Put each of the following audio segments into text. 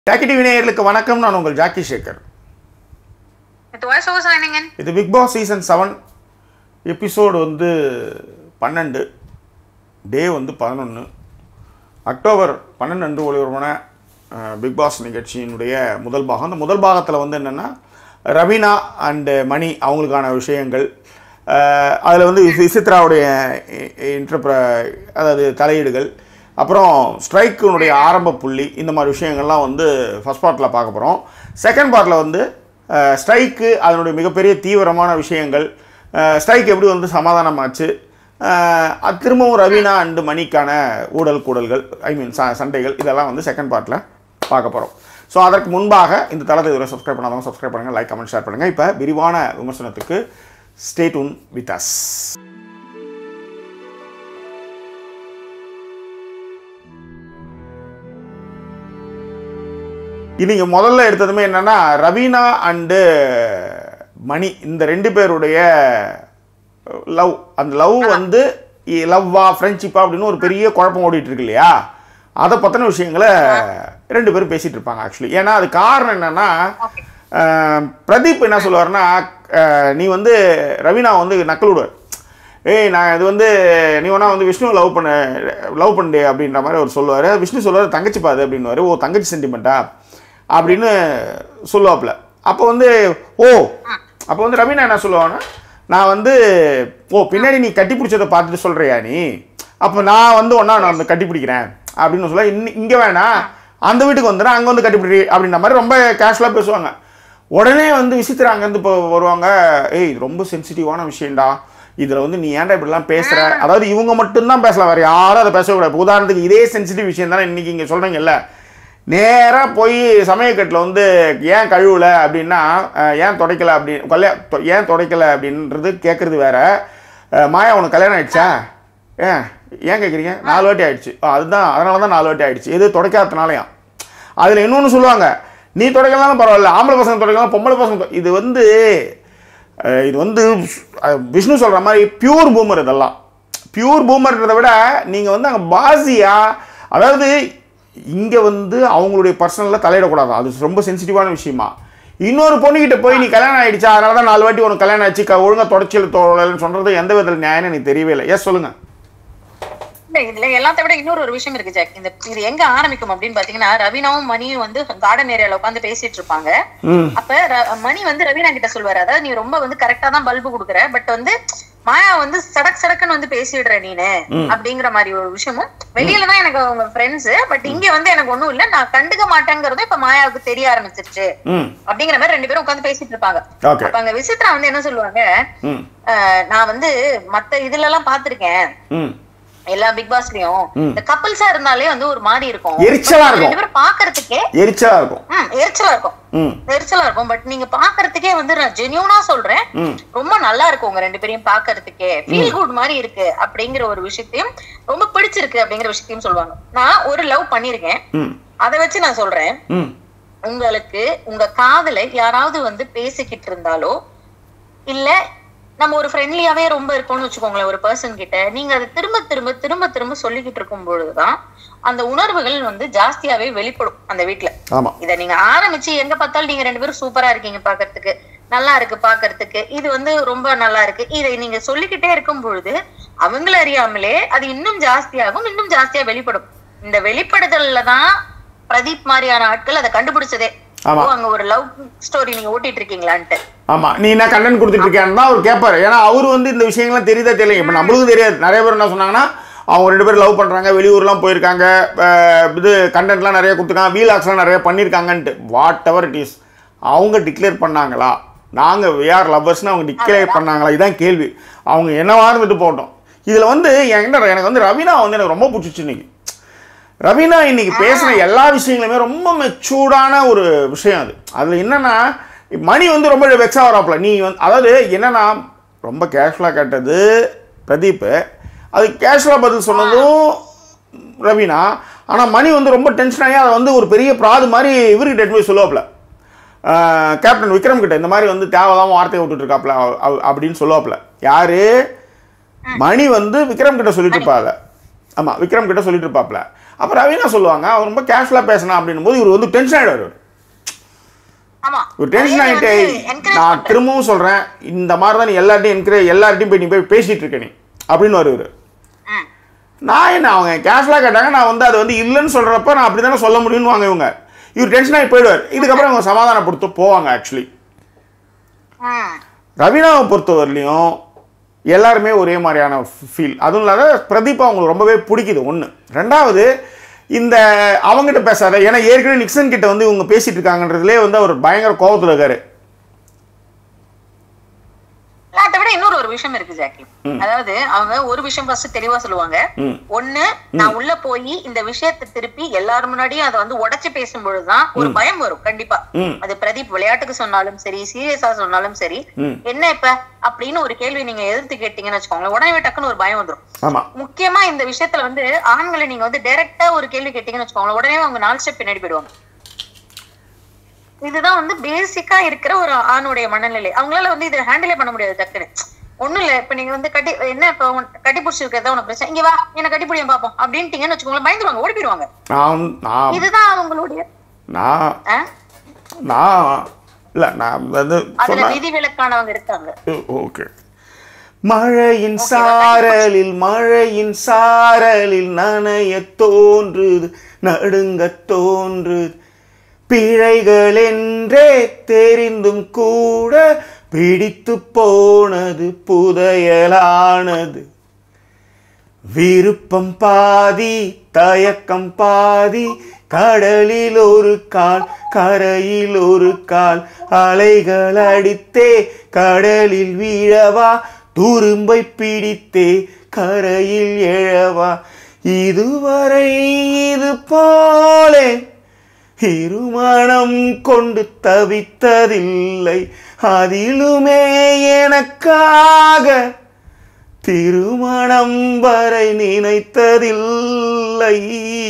Jackie TV நேயர்களுக்கு வணக்கம் நான் உங்கள் jockey Sekar With voice over signing in. இது Bigg Boss season seven episode வந்து பன்னெண்டு டே வந்து பதினொன்று அக்டோபர் பன்னெண்டு அன்று ஒளிபரப்பான அஹ், பிக் பாஸ் நிகழ்ச்சியினுடைய முதல் பாகம் அந்த முதல் பாகத்தில் வந்து என்னென்னா ரவீனா அண்டு மணி அவங்களுக்கான விஷயங்கள் அதில் வந்து விசி- விசித்ராவுடைய இன்டர்ப்ர அதாவது தலையீடுகள் அப்புறம் ஸ்ட்ரைக்கினுடைய ஆரம்ப புள்ளி இந்த மாதிரி விஷயங்கள்லாம் வந்து ஃபஸ்ட் பார்ட்டில் பார்க்க போகிறோம் செகண்ட் பார்ட்டில் வந்து ஸ்ட்ரைக்கு அதனுடைய மிகப்பெரிய தீவிரமான விஷயங்கள் ஸ்ட்ரைக் எப்படி வந்து சமாதானமாச்சு அஹ், அது திரும்பவும் ரவீனா அண்டு மணிக்கான ஊழல் கூடல்கள் ஐ மீன் ச சண்டைகள் இதெல்லாம் வந்து செகண்ட் பார்ட்டில் பார்க்க போகிறோம் ஸோ அதற்கு முன்பாக இந்த தளத்தை இதுவரை சப்ஸ்கிரைப் பண்ணாதவங்க சப்ஸ்கிரைப் பண்ணுங்கள் லைக் கமெண்ட் ஷேர் பண்ணுங்கள் இப்போ விரிவான விமர்சனத்துக்கு ஸ்டே டூன் வித் அஸ் இன்னைக்கு முதல்ல எடுத்ததுமே என்னன்னா ரவீனா அண்டு மணி இந்த ரெண்டு பேருடைய லவ் அந்த லவ் வந்து லவ்வா ஃப்ரெண்ட்ஷிப்பா அப்படின்னு ஒரு பெரிய குழப்பம் ஓடிட்டு இருக்கு இல்லையா அதை பற்றின விஷயங்களை ரெண்டு பேரும் பேசிட்டு இருப்பாங்க ஆக்சுவலி ஏன்னா அது காரணம் என்னன்னா Okay. அஹ், பிரதீப் என்ன சொல்லுவாருன்னா அஹ், நீ வந்து ரவீனா வந்து நக்கல் விடுவார் ஏய் நான் இது வந்து நீ வேணா வந்து விஷ்ணு லவ் பண்ண லவ் பண்ணு அப்படின்ற மாதிரி அவர் சொல்லுவார் விஷ்ணு சொல்லுவார் தங்கச்சி பாது அப்படின்னுவாரு ஓ தங்கச்சி சென்டிமெண்ட்டா அப்படின்னு சொல்லுவாப்புல அப்போ வந்து ஓ அப்போ வந்து ரவீனா என்ன சொல்லுவான்னா நான் வந்து ஓ பின்னாடி நீ கட்டி பிடிச்சதை பார்த்துட்டு சொல்கிறியா நீ அப்போ நான் வந்து ஒன்றா நான் வந்து கட்டி பிடிக்கிறேன் அப்படின்னு சொல்ல இன்னி இங்கே வேணாம் அந்த வீட்டுக்கு வந்துடுறேன் அங்கே வந்து கட்டிப்பிடி அப்படின்ற மாதிரி ரொம்ப கேஷுவலாக பேசுவாங்க உடனே வந்து விசித்திரா அங்கேருந்து இப்போ வருவாங்க ஏய் இது ரொம்ப சென்சிட்டிவான விஷயம்டா இதில் வந்து நீ ஏன்டா இப்படிலாம் பேசுகிற அதாவது இவங்க மட்டும்தான் பேசலாம் வேறு யாரும் அதை பேசக்கூடாது இப்ப உதாரணத்துக்கு இதே சென்சிட்டிவ் விஷயம் தானே இன்றைக்கி இங்கே சொல்கிறீங்கல்ல நேராக போய் சமயக்கட்டில் வந்து ஏன் கழுவல அப்படின்னா அஹ், ஏன் துடைக்கல அப்படி கல்யா தொ- ஏன் துடைக்கல அப்படின்றது கேட்குறது வேற அஹ், மாயா உனக்கு கல்யாணம் ஆயிடுச்சா ஏன் ஏன் கேட்குறீங்க நாலு வாட்டி ஆயிடுச்சு ஆ, அதுதான் அதனால தான் நாலு வாட்டி ஆயிடுச்சு எது துடைக்காதனாலையும் அதில் இன்னொன்று சொல்லுவாங்க நீ துடைக்கலாம் பரவாயில்ல ஆம்பளை பசங்க துடைக்கலாம் பொம்பளை பசங்க தொ- இது வந்து அஹ், இது வந்து அஹ், விஷ்ணு சொல்கிற மாதிரி பியூர் பூமர் இதெல்லாம் பியூர் பூமர்ன்றதை விட நீங்கள் வந்து அங்கே பாசியா அதாவது இங்கே வந்து அவங்களுடைய பர்சனலில் தலையிடக்கூடாது அது ரொம்ப சென்சிட்டிவான விஷயமா இன்னொரு பொண்ணுகிட்ட போய் நீ கல்யாணம் ஆயிடுச்சா அதனால தான் நாலு வாட்டி உனக்கு கல்யாணம் ஆச்சு க- ஒழுங்கா தொடச்சில் தோழலன்னு சொல்கிறது எந்த விதத்தில் நியாயம் எனக்கு தெரியவே இல்லை எஸ் சொல்லுங்கள் இல்ல இதுல எல்லாத்த விட இன்னொரு ஒரு விஷயம் இருக்கு ஜாக் இந்த இது எங்க ஆரம்பிக்கும் அப்படின்னு பாத்தீங்கன்னா ரவீனாவும் மணியும் வந்து கார்டன் ஏரியால உட்காந்து பேசிட்டு இருப்பாங்க ம் அப்ப ர- மணி வந்து ரவீனா கிட்ட சொல்வாரு அதாவது நீ ரொம்ப வந்து கரெக்டா தான் பல்பு கொடுக்குற பட் வந்து மாயா வந்து சடக் சடக்குன்னு வந்து பேசிடுற நீனு அப்படிங்கிற மாதிரி ஒரு விஷயமும் வெளியில தான் எனக்கு அவங்க ஃப்ரெண்ட்ஸ் பட் இங்க வந்து எனக்கு ஒண்ணும் இல்ல நான் கண்டுக்க மாட்டேங்கிறதும் இப்ப மாயாவுக்கு தெரிய ஆரம்பிச்சிருச்சு ம் அப்படிங்கிற மாதிரி ரெண்டு பேரும் உட்காந்து பேசிட்டு இருப்பாங்க ஓகே அப்ப அங்க விசித்ரா வந்து என்ன சொல்லுவாங்க ம் அஹ், நான் வந்து மத்த இதுல எல்லாம் பாத்திருக்கேன் ம் எல்லா பிக் பாஸ்லயும் இந்த கப்பல்ஸா இருந்தாலே வந்து ஒரு மாதிரி இருக்கும் எரிச்சலா இருக்கும். ரெண்டு பேரும் பாக்குறதுக்கே எரிச்சலாக இருக்கும் ம், எரிச்சலா இருக்கும் ம் எரிச்சலா இருக்கும் பட் நீங்க பாக்குறதுக்கே வந்து நான் ஜெனியூனா சொல்றேன் ம் ரொம்ப நல்லா இருக்கு உங்க ரெண்டு பேரையும் பாக்குறதுக்கே ஃபீல் குட் மாதிரி இருக்கு அப்படிங்கிற ஒரு விஷயத்தையும் ரொம்ப பிடிச்சிருக்கு அப்படிங்கிற விஷயத்தையும் சொல்லுவாங்க நான் ஒரு லவ் பண்ணிருக்கேன் ம் அதை வச்சு நான் சொல்றேன் ம் உங்களுக்கு உங்க காதலை யாராவது வந்து பேசிக்கிட்டு இருந்தாலோ இல்ல நம்ம ஒரு ஃப்ரெண்ட்லியாவே ரொம்ப இருக்கோம்னு வச்சுக்கோங்களேன் ஒரு பர்சன் கிட்ட நீங்க அதை திரும்ப திரும்ப திரும்ப திரும்ப சொல்லிக்கிட்டு இருக்கும் பொழுதுதான் அந்த உணர்வுகள் வந்து ஜாஸ்தியாவே வெளிப்படும் அந்த வீட்ல ஆமாம் இத நீங்க ஆரம்பிச்சு எங்க பார்த்தாலும் நீங்க ரெண்டு பேரும் சூப்பரா இருக்கீங்க பாக்குறதுக்கு நல்லா இருக்கு பாக்குறதுக்கு இது வந்து ரொம்ப நல்லா இருக்கு இதை நீங்க சொல்லிக்கிட்டே இருக்கும் பொழுது அவங்கள அறியாமலே அது இன்னும் ஜாஸ்தியாகும் இன்னும் ஜாஸ்தியா வெளிப்படும் இந்த வெளிப்படுதல்ல தான் பிரதீப் மாதிரியான ஆட்கள் அதை கண்டுபிடிச்சதே ஆமா. ஓ, அங்க ஒரு லவ் ஸ்டோரி நீங்க ஓட்டிட்டு இருக்கீங்களான்ட்டு ஆமாம் நீ என்ன கண்டென்ட் கொடுத்துட்டு இருக்கியான்னு தான் அவர் கேட்பாரு ஏன்னா அவர் வந்து இந்த விஷயங்கள்லாம் தெரியுதா தெரியல இப்போ நம்மளுக்கும் தெரியாது நிறைய பேர் என்ன சொன்னாங்கன்னா அவங்க ரெண்டு பேரும் லவ் பண்ணுறாங்க வெளியூர்லாம் போயிருக்காங்க அஹ் இது கண்டென்ட்லாம் நிறைய கொடுத்துருக்காங்க வீலாக்ஸ்லாம் நிறைய பண்ணியிருக்காங்கன்ட்டு வாட் எவர் இட் இஸ் அவங்க டிக்ளேர் பண்ணாங்களா நாங்கள் விஆர் லவ்வர்ஸ்னு அவங்க டிக்ளேர் பண்ணாங்களா இதுதான் கேள்வி அவங்க என்னவா இருந்துட்டு போகட்டும் இதில் வந்து என்கிட்ட எனக்கு வந்து ரவீனா வந்து எனக்கு ரொம்ப பிடிச்சிச்சு இன்னைக்கு ரவீனா இன்னைக்கு பேசின எல்லா விஷயங்களுமே ரொம்ப மெச்சூர்டான ஒரு விஷயம் அது அதில் என்னன்னா மணி வந்து ரொம்ப வெக்ஸா வராப்புல நீ வந்து அதாவது என்னன்னா ரொம்ப கேஷுவலாக கேட்டது பிரதீப் அது கேஷுவலாக பதில் சொன்னதும் ரவீனா ஆனால் மணி வந்து ரொம்ப டென்ஷன் ஆகி அதை வந்து ஒரு பெரிய பிராது மாதிரி இவர்கிட்ட எடுத்து போய் சொல்லுவாப்புல ஆஹ் கேப்டன் விக்ரம் கிட்ட இந்த மாதிரி வந்து தேவையில்லாம வார்த்தையை விட்டுட்டு இருக்காப்புல அவ- அவ- அப்படின்னு சொல்லுவாப்புல யாரு மணி வந்து விக்ரம் கிட்ட சொல்லிட்டு இருப்பாள் ஆமாம் விக்ரம் கிட்ட சொல்லிட்டு இருப்பாப்ல அப்போ ரவீனா சொல்லுவாங்க அவர் ரொம்ப கேஷுவலாக பேசினா அப்படின்னும் போது இவர் வந்து டென்ஷன் ஆகிடுவார் ஆமா ஒரு டென்ஷன் நிறைய ஆகிட்டு வந்து encourage நான் பண்றேன். திரும்பவும் சொல்கிறேன் இந்த மாதிரி தான் நீ எல்லார்ட்டையும் என்கரேஜ் எல்லார்ட்டையும் போய் நீ போய் பேசிகிட்டு இருக்க நீ அப்படின்னு வருவார் ம். நான் என்ன அவங்க கேஷுவலாக கேட்டாங்க நான் வந்து அது வந்து இல்லைன்னு சொல்கிறப்ப நான் அப்படி தானே சொல்ல முடியும்னு வாங்க இவங்க இவர் டென்ஷன் ஆகி போயிடுவார் இதுக்கப்புறம் இவங்க சமாதானப்படுத்த போவாங்க ஆக்சுவலி ம். ரவீனாவை பொறுத்தவரையிலையும் எல்லாருமே ஒரே மாதிரியான ஃபீல் அதுவும் இல்லாத பிரதீப் அவங்களுக்கு ரொம்பவே பிடிக்குது ஒன்று ரெண்டாவது இந்த அவங்ககிட்ட பேசாத ஏன்னா ஏற்கனவே நிக்சன் கிட்ட வந்து இவங்க பேசிட்டு இருக்காங்கன்றதுலே வந்து அவர் பயங்கர கோபத்தில் இருக்காரு அதை விட இன்னொரு ஒரு விஷயம் இருக்கு ஜாக்கி அதாவது அவங்க ஒரு விஷயம் ஃபர்ஸ்ட் தெளிவா சொல்லுவாங்க ம். ஒண்ணு நான் உள்ள போய் இந்த விஷயத்தை திருப்பி எல்லாரும் முன்னாடியும் அதை வந்து உடைச்சு பேசும் பொழுதுதான் ஒரு பயம் வரும் கண்டிப்பா ம். அது பிரதீப் விளையாட்டுக்கு சொன்னாலும் சரி சீரியஸா சொன்னாலும் சரி ம். என்ன இப்ப அப்படின்னு ஒரு கேள்வி நீங்க எதிர்த்து கேட்டீங்கன்னு வச்சுக்கோங்களேன் உடனே டக்குன்னு ஒரு பயம் வந்துரும் ஆமாம் முக்கியமா இந்த விஷயத்துல வந்து ஆண்களை நீங்க வந்து டைரக்டா ஒரு கேள்வி கேட்டீங்கன்னு வச்சுக்கோங்களேன் உடனே அவங்க நாலு ஸ்டெப் பின்னாடி போயிடுவாங்க இதுதான் வந்து பேசிக்கா இருக்கிற ஒரு ஆணுடைய மனநிலை அவங்களால வந்து இதை ஹேண்டிலே பண்ண முடியாது டக்குன்னு ஒண்ணும் இல்ல இப்ப நீங்க வந்து கட்டி என்ன இப்ப உன் கட்டி பிடிச்சி இருக்கிறதா உனக்கு பிரச்சனை இங்க வா என்ன கட்டி பிடியும் பாப்போம் அப்படின்ட்டீங்கன்னு வச்சுக்கோங்களேன் பயந்துருவாங்க ஓடி போயிடுவாங்க நான் நான் இதுதான் அவங்களுடைய நான் ஆ? நான் இல்லை நான் வந்து அதுல சொன்னேன் விதி விலக்கானவங்க இருக்காங்க ஓகே மழையின் சாரலில் மழையின் சாரலில் நனைய தோன்றுது நடுங்க தோன்றுது பிழைகள் என்றே தெரிந்தும் கூட பிடித்து போனது புதையலானது விருப்பம் பாதி தயக்கம் பாதி கடலில் ஒரு கால் கரையில் ஒரு கால் அலைகள் அடித்தே கடலில் வீழவா துரும்பை பிடித்தே கரையில் எழவா இதுவரை இது போலே இருமணம் கொண்டு தவித்ததில்லை அதிலுமே எனக்காக திருமணம் வரை நினைத்ததில்லை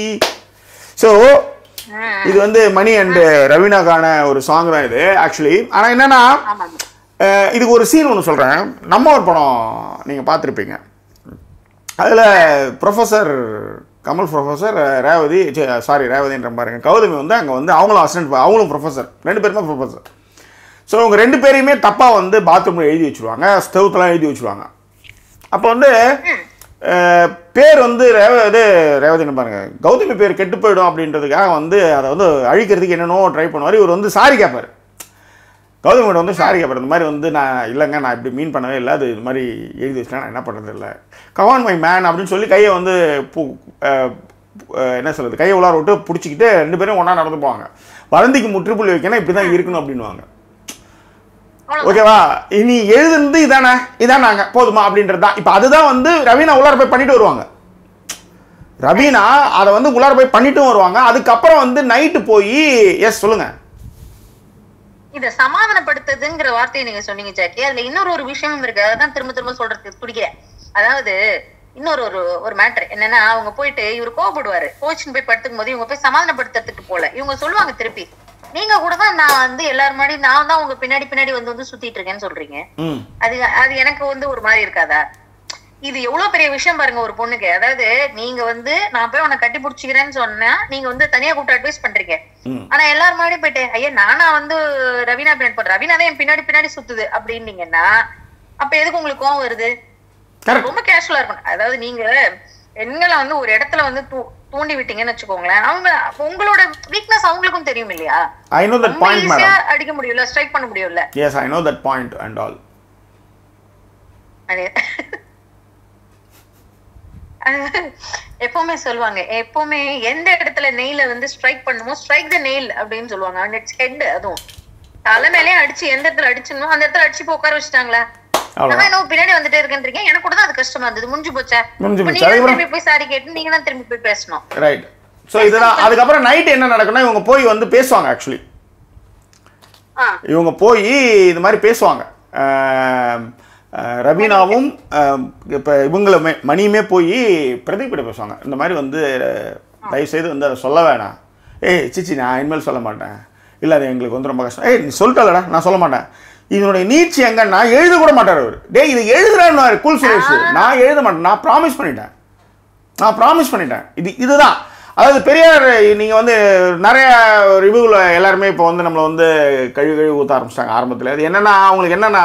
ஸோ இது வந்து மணி அண்ட் ரவீனாக்கான ஒரு சாங் தான் இது ஆக்சுவலி ஆனால் என்னன்னா ஆமாங்க அஹ், இதுக்கு ஒரு சீன் ஒன்று சொல்கிறேன் நம்ம ஒரு படம் நீங்கள் பார்த்துருப்பீங்க அதில் professor Kamal professor Revathi sorry ரேவதின்ற பாருங்க கௌதமி வந்து அங்கே வந்து அவங்களும் அசிஸ்டன்ட் அவங்களும் ப்ரொஃபஸர் ரெண்டு பேருமே ப்ரொஃபஸர் ஸோ அவங்க ரெண்டு பேரையுமே தப்பாக வந்து பாத்ரூமில் எழுதி வச்சுருவாங்க ஸ்டவ்த்தெல்லாம் எழுதி வச்சுருவாங்க அப்போ வந்து அஹ், பேர் வந்து ரேவ இது ரேவதின்னு பாருங்க கௌதமி பேர் கெட்டு போயிடும் அப்படின்றதுக்காக வந்து அதை வந்து அழிக்கிறதுக்கு என்னென்னோ ட்ரை பண்ணுவார் இவர் வந்து சாரி கேட்பார் கௌதமியோட வந்து சாரி கேட்பார் இந்த மாதிரி வந்து நான் இல்லைங்க நான் இப்படி மீன் பண்ணவே இல்லை அது இது மாதிரி எழுதி வச்சுட்டேன் நான் என்ன பண்ணுறது இல்லை கவான் மை மேன் அப்படின்னு சொல்லி கையை வந்து பூ அஹ், அஹ், என்ன சொல்கிறது கையை உள்ளார விட்டு பிடிச்சிக்கிட்டு ரெண்டு பேரும் ஒன்றா நடந்து போவாங்க வதந்திக்கு முற்றுப்புள்ளி வைக்கணும் இப்படி தான் இருக்கணும் அப்படின்னுவாங்க அவ்வளவுதான். ஓகேவா இனி எழுதுனது இதானே இதான் நாங்க போதுமா அப்படின்றது தான் இப்போ அதுதான் வந்து ரவீனா உள்ளார போய் பண்ணிட்டு வருவாங்க ரவீனா அதை வந்து உள்ளார போய் பண்ணிட்டும் வருவாங்க அதுக்கப்புறம் வந்து நைட்டு போய் எஸ் சொல்லுங்க இத சமாதானப்படுத்துதுங்கிற வார்த்தையை நீங்க சொன்னீங்க ஜாக்கி அதுல இன்னொரு ஒரு விஷயமும் இருக்கு அதான் திரும்ப திரும்ப சொல்றதுக்கு பிடிக்கிறேன் அதாவது இன்னொரு ஒரு ஒரு மேட்டர் என்னன்னா அவங்க போயிட்டு இவர் கோவப்படுவாரு கோச்சின்னு போய் படுத்துக்கும் போது இவங்க போய் சமாதானப்படுத்துறதுக்கு போல இவங்க சொல்லுவாங்க திருப்பி நீங்க கூட தான் நான் வந்து எல்லாரும் முன்னாடி நான் தான் உங்க பின்னாடி பின்னாடி வந்து வந்து சுத்திட்டு இருக்கேன்னு சொல்றீங்க ம் அது அது எனக்கு வந்து ஒரு மாதிரி இருக்காதா இது எவ்வளவு பெரிய விஷயம் பாருங்க ஒரு பொண்ணுக்கு அதாவது நீங்க வந்து நான் போய் உன்னை கட்டி பிடிச்சிக்கிறேன்னு சொன்னா நீங்க வந்து தனியா கூப்பிட்டு அட்வைஸ் பண்றீங்க ம் ஆனா எல்லாரும் முன்னாடி போயிட்டு ஐயா நானா வந்து ரவீனா பின்னாடி போடுறேன் ரவீனா தான் என் பின்னாடி பின்னாடி சுத்துது அப்படின்னீங்கன்னா அப்ப எதுக்கு உங்களுக்கு கோவம் வருது கரெக்ட் ரொம்ப கேஷுவலா இருக்கணும் அதாவது நீங்க பெண்களை வந்து ஒரு இடத்துல வந்து தூ- தூண்டி விட்டீங்கன்னு வச்சுக்கோங்களேன் அவங்க உங்களோட வீக்னஸ் அவங்களுக்கும் தெரியும் இல்லையா ஐ நோ தட் ரொம்ப பாயிண்ட் ஈஸியா மேடம் அடிக்க முடியும்ல ஸ்ட்ரைக் பண்ண முடியும்ல yes I know that point and all அது அது எப்பவுமே சொல்லுவாங்க எப்பவுமே எந்த இடத்துல நெயில வந்து ஸ்ட்ரைக் பண்ணுமோ ஸ்ட்ரைக் த நெயில் அப்படின்னு சொல்லுவாங்க அண்ட் இட்ஸ் ஹெட் அதுவும் தலை மேலே அடிச்சு எந்த இடத்துல அடிச்சணும் அந்த இடத்துல அடிச்சு போய் உட்கார வச்சுட்டாங்களா அவ்வளோ நான் என்ன பின்னாடி வந்துட்டே இருக்கேன்றீங்க எனக்கு கூட தான் அது கஷ்டமா இருந்தது முடிஞ்சு போச்சா முடிஞ்சு இப்ப போச்சு. நீங்க தான் அதுக்கப்புறம் திரும்பி போய் சாரி கேட்டு நீங்க தான் திரும்பி போய் பேசணும் ரைட் ஸோ இதுதான் அதுக்கப்புறம் நைட் என்ன நடக்கும்னா இவங்க போய் வந்து பேசுவாங்க ஆக்சுவலி ஆ இவங்க போய் இது மாதிரி பேசுவாங்க ஆம், அஹ், ரவீனாவும் இப்போ இவங்களுமே மணியுமே போய் பிரதீப் கிட்ட பேசுவாங்க இந்த மாதிரி வந்து தயவு செய்து வந்து அதை சொல்ல வேணாம் ஏய் சிச்சி நான் இனிமேல் சொல்ல மாட்டேன் இல்லை அது எங்களுக்கு வந்து ரொம்ப கஷ்டம் ஏய் நீ சொல்லிட்டலடா நான் சொல்ல மாட்டேன் இதனுடைய நீட்சி எங்கன்னா எழுத கூட மாட்டார் அவர் டேய் இது எழுதுறேன்னு கூல் சுரேஷ் நான் எழுத மாட்டேன் நான் ப்ராமிஸ் பண்ணிட்டேன் நான் ப்ராமிஸ் பண்ணிட்டேன் இது இதுதான் அதாவது பெரியார் நீங்கள் வந்து நிறைய ரிவ்யூவில் எல்லாருமே இப்போ வந்து நம்மளை வந்து கழுவி கழுவி ஊற்ற ஆரம்பிச்சிட்டாங்க ஆரம்பத்தில் அது என்னென்னா அவங்களுக்கு என்னென்னா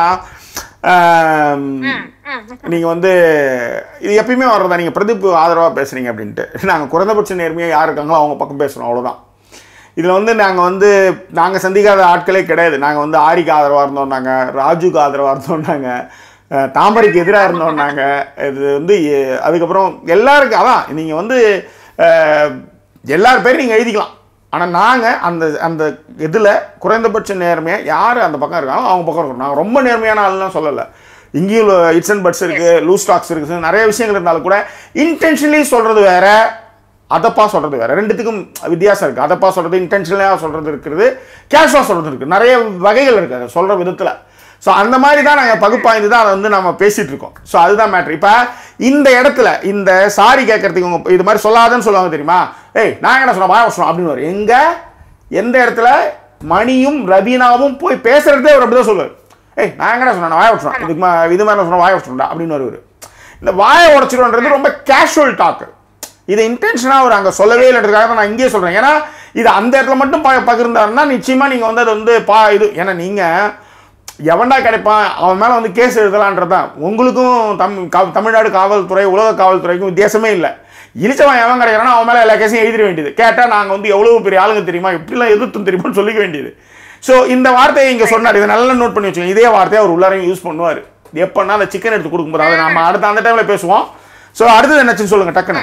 நீங்கள் வந்து இது எப்பயுமே வர்றதா நீங்கள் பிரதீப் ஆதரவாக பேசுகிறீங்க அப்படின்ட்டு நாங்கள் குறைந்தபட்ச நேர்மையாக யார் இருக்காங்களோ அவங்க பக்கம் பேசுகிறோம் அவ்வளோதான் இதில் வந்து நாங்கள் வந்து நாங்கள் சந்திக்காத ஆட்களே கிடையாது நாங்கள் வந்து ஆரிக்கு ஆதரவாக இருந்தோம் நாங்கள் ராஜுக்கு ஆதரவாக இருந்தோம் நாங்கள் அஹ், தாமரைக்கு எதிராக இருந்தோம் நாங்கள் இது வந்து எ- அதுக்கப்புறம் எல்லாருக்கும் அதான் நீங்கள் வந்து அஹ், எல்லார் பேரும் நீங்கள் எழுதிக்கலாம் ஆனால் நாங்கள் அந்த அந்த இதில் குறைந்தபட்ச நேர்மையாக யார் அந்த பக்கம் இருக்காங்களோ அவங்க பக்கம் இருக்கணும் நாங்கள் ரொம்ப நேர்மையான ஆள்லாம் சொல்லலை இங்கேயும் இட்ஸ் அண்ட் பட்ஸ் இருக்குது லூஸ் ஸ்டாக்ஸ் இருக்குது நிறைய விஷயங்கள் இருந்தாலும் கூட இன்டென்ஷனலி சொல்கிறது வேற அதப்பா சொல்கிறது வேற ரெண்டுத்துக்கும் வித்தியாசம் இருக்குது அதப்பா சொல்கிறது இன்டென்ஷனலாக சொல்கிறது இருக்கிறது கேஷுவலாக சொல்கிறது இருக்குது நிறைய வகைகள் இருக்குது அதை சொல்கிற விதத்தில் ஸோ அந்த மாதிரி தான் நாங்கள் பகுப்பாய்ந்து தான் அதை வந்து நம்ம பேசிகிட்டு இருக்கோம் ஸோ அதுதான் மேட்ரு இப்போ இந்த இடத்துல இந்த சாரி கேட்கறதுக்கு உங்க இது மாதிரி சொல்லாதன்னு சொல்லுவாங்க தெரியுமா ஏய் நான் என்ன சொன்னேன் வாய சொன்னோம் அப்படின்னு வரும் எங்கே எந்த இடத்துல மணியும் ரவீனாவும் போய் பேசுறதே அவர் அப்படி தான் சொல்லுவார் ஏய் நான் எங்கடா சொன்னேன் வாய விட்டுறோம் இதுக்கு மா- இது மாதிரி சொன்ன வாய விட்டுறா அப்படின்னு வருவார் இந்த வாயை உடச்சிடும்ன்றது ரொம்ப கேஷுவல் டாக்கு இதை இன்டென்ஷனாக அவர் அங்கே சொல்லவே இல்லைன்றதுக்காக தான் நான் இங்கேயே சொல்கிறேன் ஏன்னா இது அந்த இடத்துல மட்டும் ப பகிர்ந்தாருன்னா நிச்சயமாக நீங்கள் வந்து அது வந்து பா இது ஏன்னா நீங்கள் எவன்டா கிடைப்பான் அவன் மேலே வந்து கேஸ் எழுதலான்றது தான் உங்களுக்கும் தம் கா- தமிழ்நாடு காவல்துறை உலக காவல்துறைக்கும் வித்தியாசமே இல்லை இழிச்சவன் எவன் கிடைக்கிறானோ அவன் மேலே எல்லா கேஸையும் எழுதிட வேண்டியது கேட்டால் நாங்கள் வந்து எவ்வளோ பெரிய ஆளுங்க தெரியுமா எப்படிலாம் எதிர்த்தும் தெரியுமான்னு சொல்லிக்க வேண்டியது ஸோ இந்த வார்த்தையை இங்கே சொன்னார் இதை நல்லா நோட் பண்ணி வச்சுக்கோங்க இதே வார்த்தையை அவர் உள்ளாரையும் யூஸ் பண்ணுவார் எப்போன்னா அந்த சிக்கன் எடுத்து கொடுக்கும்போது அதை நம்ம அடுத்த அந்த டைமில் பேசுவோம் ஸோ அடுத்தது என்னாச்சுன்னு சொல்லுங்கள் டக்குன்னு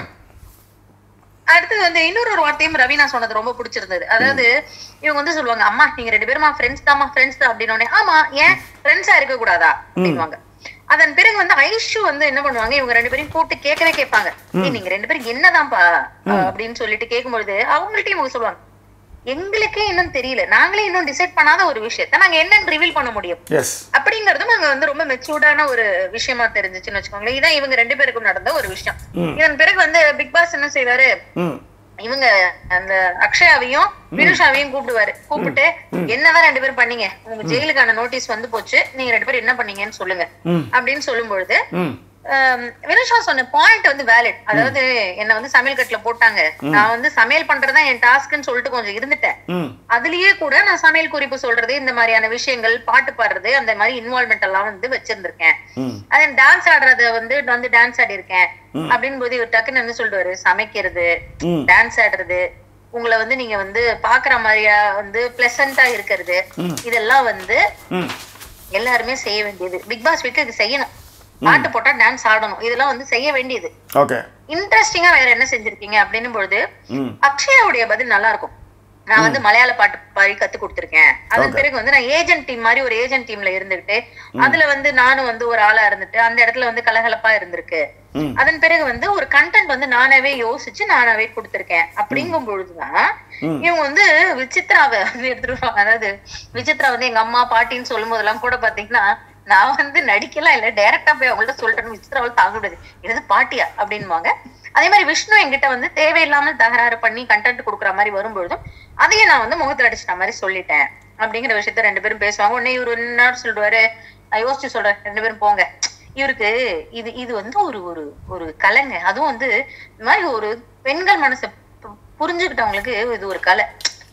அடுத்தது வந்து இன்னொரு ஒரு வார்த்தையும் ரவீனா சொன்னது ரொம்ப பிடிச்சிருந்தது அதாவது இவங்க வந்து சொல்லுவாங்க அம்மா நீங்க ரெண்டு பேருமா ஃப்ரெண்ட்ஸ் தாம்மா ஃப்ரெண்ட்ஸ் தான் அப்படின்னு உடனே ஆமா ஏன் ஃப்ரெண்ட்ஸா இருக்க கூடாதா அப்படின்வாங்க அதன் பிறகு வந்து ஐஷு வந்து என்ன பண்ணுவாங்க இவங்க ரெண்டு பேரையும் கூப்பிட்டு கேட்கவே கேட்பாங்க "ஏய், நீங்க ரெண்டு பேரும் என்னதான்ப்பா அப்படின்னு சொல்லிட்டு கேட்கும்பொழுது அவங்கள்ட்டயும் இவங்க சொல்லுவாங்க எங்களுக்கே இன்னும் தெரியல நாங்களே இன்னும் டிசைட் பண்ணாத ஒரு விஷயத்த நாங்க என்னன்னு ரிவீல் பண்ண முடியும் எஸ் அப்படிங்கறதும் அங்க வந்து ரொம்ப மெச்சூர்டான ஒரு விஷயமா தெரிஞ்சுச்சுன்னு வச்சுக்கோங்களேன் இதான் இவங்க ரெண்டு பேருக்கும் நடந்த ஒரு விஷயம் இதன் பிறகு வந்து பிக் பாஸ் என்ன செய்வாரு ம் இவங்க அந்த அக்ஷயாவையும் வினுஷாவையும் கூப்பிடுவாரு கூப்பிட்டு என்னதான் ரெண்டு பேரும் பண்ணீங்க உங்க ஜெயிலுக்கான நோட்டீஸ் வந்து போச்சு நீங்க ரெண்டு பேரும் என்ன பண்ணீங்கன்னு சொல்லுங்க ம். அப்படின்னு சொல்லும் பொழுது ம் ஆம், வினுஷா சொன்ன பாயிண்ட் வந்து வேலிட் அதாவது என்ன வந்து சமையல் கட்டுல போட்டாங்க நான் வந்து சமையல் பண்றதுதான் என் டாஸ்க்னு சொல்லிட்டு கொஞ்சம் இருந்துட்டேன் ம் அதுலயே கூட நான் சமையல் குறிப்பு சொல்றது இந்த மாதிரியான விஷயங்கள் பாட்டு பாடுறது அந்த மாதிரி இன்வால்மெண்ட் எல்லாம் வந்து வச்சிருந்திருக்கேன் ம் அதே டான்ஸ் ஆடுறத வந்து வந்து டான்ஸ் ஆடி இருக்கேன் அப்படின்னு போது இவர் டக்குன்னு என்ன சொல்றாரு சமைக்கிறது ம் டான்ஸ் ஆடுறது உங்களை வந்து நீங்க வந்து பாக்குற மாதிரியா வந்து பிளசண்டா இருக்கிறது இதெல்லாம் வந்து ம் எல்லாருமே செய்ய வேண்டியது பிக் பாஸ் வீட்டு இது செய்யணும் பாட்டு போட்டா டான்ஸ் ஆடணும் இதெல்லாம் வந்து செய்ய வேண்டியது ஓகே இன்ட்ரெஸ்டிங்கா வேற என்ன செஞ்சிருக்கீங்க அப்படின்னும் பொழுது ம் அக்ஷயாவுடைய பதில் நல்லா இருக்கும் நான் வந்து மலையாள பாட்டு பாடி கத்து கொடுத்திருக்கேன் அதன் பிறகு வந்து நான் ஏஜென்ட் டீம் மாதிரி ஒரு ஏஜென்ட் டீம்ல இருந்துகிட்டு அதுல வந்து நானும் வந்து ஒரு ஆளா இருந்துட்டு அந்த இடத்துல வந்து கலகலப்பா இருந்திருக்கு ம். அதன் பிறகு வந்து ஒரு கண்டென்ட் வந்து நானாவே யோசிச்சு நானாவே கொடுத்திருக்கேன் அப்படிங்கும் பொழுதுதான் இவங்க வந்து விசித்ராவை வந்து எடுத்துருவாங்க அதாவது விசித்ரா வந்து எங்க அம்மா பாட்டின்னு சொல்லும் போதெல்லாம் கூட பாத்தீங்கன்னா நான் வந்து நடிக்கலாம் இல்ல டைரக்டா போய் அவங்கள்ட்ட சொல்றேன் விசித்ராவால் தாங்க முடியாது இது பாட்டியா அப்படின்வாங்க அதே மாதிரி விஷ்ணு என்கிட்ட வந்து தேவையில்லாமல் தகராறு பண்ணி கண்டென்ட் கொடுக்குற மாதிரி வரும்பொழுதும் அதையே நான் வந்து முகத்துல அடிச்சிட்ட மாதிரி சொல்லிட்டேன் அப்படிங்கிற விஷயத்த ரெண்டு பேரும் பேசுவாங்க உடனே இவரு என்ன சொல்லுவாரு நான் யோசிச்சு சொல்றேன் ரெண்டு பேரும் போங்க இவருக்கு இது இது வந்து ஒரு ஒரு ஒரு கலைங்க அதுவும் வந்து இந்த மாதிரி ஒரு பெண்கள் மனசை பு- புரிஞ்சுக்கிட்டவங்களுக்கு இது ஒரு கலை